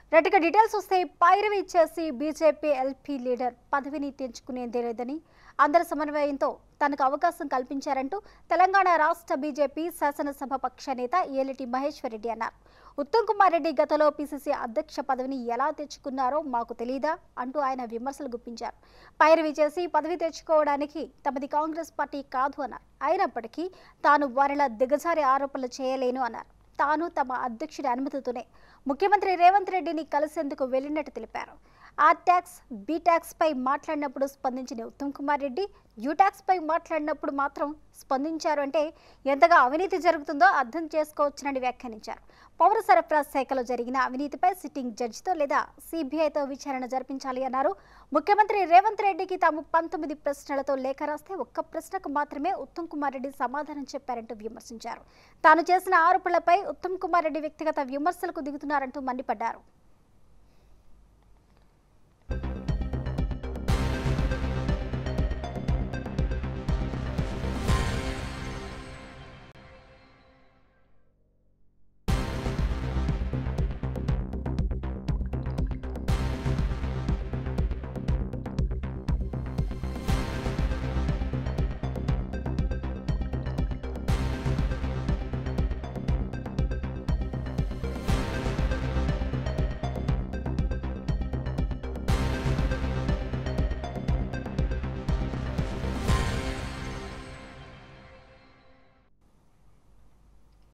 రెడ్డిగా details వస్తే పైరవి చేసి BJP LP leader పదవిని తెంచుకునేదే లేదని అందరి సమన్వయంతో తనకు అవకాశం కల్పించారంటూ తెలంగాణ రాష్ట్ర బీజేపీ శాసనసభ పక్ష నేత ఏలిటి మహేశ్వర్ రెడ్డి అన్నారు ఉత్తమ్ కుమార్ రెడ్డి గతంలో పీసీసీ అధ్యక్ష పదవిని ఎలా తెచ్చుకున్నారో మాకు తెలీదా అంటూ ఆయన విమర్శలు గుప్పించారు పైరవి చేసి పదవి తెచ్చుకోవడానికి తమది కాంగ్రెస్ పార్టీ కాదు అన్నారు అయినప్పటికీ తాను వారిలా దిగజారి ఆరోపణలు చేయలేను అన్నారు తాను తమ అధ్యక్షుడి అనుమతితోనే ముఖ్యమంత్రి రేవంత్ రెడ్డిని కలిసేందుకు వెళ్ళినట్టు తెలిపారు ఆ ట్యాక్స్ బీ ట్యాక్స్ పై మాట్లాడినప్పుడు స్పందించిన ఉత్తమ్ కుమార్ రెడ్డి యూ ట్యాక్స్ పై మాట్లాడినప్పుడు మాత్రం స్పందించారు అంటే ఎంతగా అవినీతి జరుగుతుందో అర్థం చేసుకోవచ్చునని వ్యాఖ్యానించారు పౌర సరఫరా శాఖలో జరిగిన అవినీతిపై సిట్టింగ్ జడ్జితో లేదా సిబిఐతో విచారణ జరిపించాలి అన్నారు ముఖ్యమంత్రి రేవంత్ రెడ్డికి తాము పంతొమ్మిది ప్రశ్నలతో లేఖ రాస్తే ఒక్క ప్రశ్నకు మాత్రమే ఉత్తమ్ కుమార్ రెడ్డి సమాధానం చెప్పారంటూ విమర్శించారు తాను చేసిన ఆరోపణలపై ఉత్తమ్ కుమార్ రెడ్డి వ్యక్తిగత విమర్శలకు దిగుతున్నారంటూ మండిపడ్డారు